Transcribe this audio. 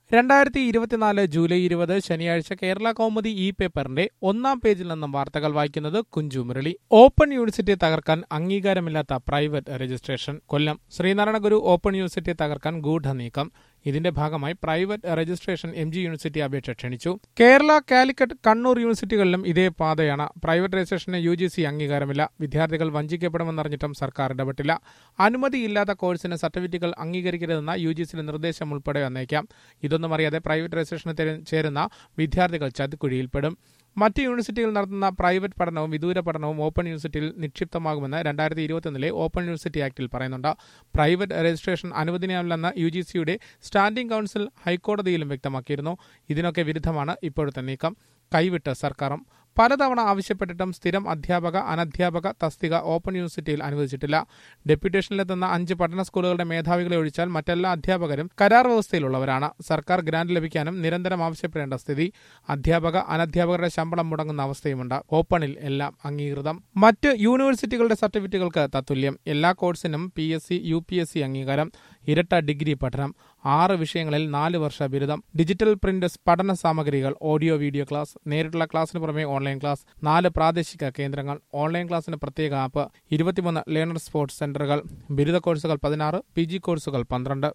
രണ്ടായിരത്തി ഇരുപത്തിനാല് ജൂലൈ ഇരുപത് ശനിയാഴ്ച കേരള കൗമുദി ഇ പേപ്പറിന്റെ ഒന്നാം പേജിൽ നിന്നും വാർത്തകൾ വായിക്കുന്നത് കുഞ്ചു മുരളി ഓപ്പൺ യൂണിവേഴ്സിറ്റി തകർക്കാൻ അംഗീകാരമില്ലാത്ത private registration Kollam Sreenarayana Guru open university തകർക്കാൻ ഗൂഢനീക്കം ഇതിന്റെ ഭാഗമായി private registration M G university അപേക്ഷ ക്ഷണിച്ചു കേരള കാലിക്കറ്റ് കണ്ണൂർ യൂണിവേഴ്സിറ്റികളിലും ഇതേ പാതയാണ് പ്രൈവറ്റ് രജിസ്ട്രേഷന് യു ജി സി അംഗീകാരമില്ല വിദ്യാർത്ഥികൾ വഞ്ചിക്കപ്പെടുമെന്നറിഞ്ഞിട്ടും സർക്കാർ ഇടപെട്ടില്ല അനുമതിയില്ലാത്ത കോഴ്സിന് സർട്ടിഫിക്കറ്റുകൾ അംഗീകരിക്കരുതെന്ന യു ജി സിയുടെ നിർദ്ദേശം ഉൾപ്പെടെ വന്നേക്കാം ഇതൊന്നും അറിയാതെ പ്രൈവറ്റ് രജിസ്ട്രേഷന് തെര- ചേരുന്ന വിദ്യാർത്ഥികൾ ചതിക്കുഴിയിൽപ്പെടും മറ്റ് യൂണിവേഴ്സിറ്റികൾ നടത്തുന്ന പ്രൈവറ്റ് പഠനവും വിദൂര പഠനവും ഓപ്പൺ യൂണിവേഴ്സിറ്റിയിൽ നിക്ഷിപ്തമാകുമെന്ന് രണ്ടായിരത്തി ഇരുപത്തിയൊന്നിലെ ഓപ്പൺ യൂണിവേഴ്സിറ്റി ആക്ടിൽ പറയുന്നുണ്ട് പ്രൈവറ്റ് രജിസ്ട്രേഷൻ അനുവദനീയമല്ലെന്ന് യു ജി സിയുടെ സ്റ്റാൻഡിംഗ് കൌൺസിൽ ഹൈക്കോടതിയിലും വ്യക്തമാക്കിയിരുന്നു ഇതിനൊക്കെ വിരുദ്ധമാണ് ഇപ്പോഴത്തെ നീക്കം കൈവിട്ട് സർക്കാരും പലതവണ ആവശ്യപ്പെട്ടിട്ടും സ്ഥിരം അധ്യാപക അനധ്യാപക തസ്തിക ഓപ്പൺ യൂണിവേഴ്സിറ്റിയിൽ അനുവദിച്ചിട്ടില്ല ഡെപ്യൂട്ടേഷനിലെത്തുന്ന അഞ്ച് പഠന സ്കൂളുകളുടെ മേധാവികളെ ഒഴിച്ചാൽ മറ്റെല്ലാ അധ്യാപകരും കരാർ വ്യവസ്ഥയിലുള്ളവരാണ് സർക്കാർ ഗ്രാന്റ് ലഭിക്കാനും നിരന്തരം ആവശ്യപ്പെടേണ്ട സ്ഥിതി അധ്യാപക അനധ്യാപകരുടെ ശമ്പളം മുടങ്ങുന്ന അവസ്ഥയുമുണ്ട് ഓപ്പണിൽ എല്ലാം അംഗീകൃതം മറ്റ് യൂണിവേഴ്സിറ്റികളുടെ സർട്ടിഫിക്കറ്റുകൾക്ക് തത്തുല്യം എല്ലാ കോഴ്സിനും P S C U P S C അംഗീകാരം ഇരട്ട ഡിഗ്രി പഠനം ആറ് വിഷയങ്ങളിൽ നാല് വർഷ ബിരുദം ഡിജിറ്റൽ പ്രിന്റ് പഠന സാമഗ്രികൾ ഓഡിയോ വീഡിയോ ക്ലാസ് നേരിട്ടുള്ള ക്ലാസ്സിന് പുറമെ ഓൺലൈൻ ക്ലാസ് നാല് പ്രാദേശിക കേന്ദ്രങ്ങൾ ഓൺലൈൻ ക്ലാസ്സിന് പ്രത്യേക ആപ്പ് ഇരുപത്തിമൂന്ന് ലേണർ സ്പോർട്സ് സെന്ററുകൾ ബിരുദ കോഴ്സുകൾ പതിനാറ് പി ജി കോഴ്സുകൾ പന്ത്രണ്ട്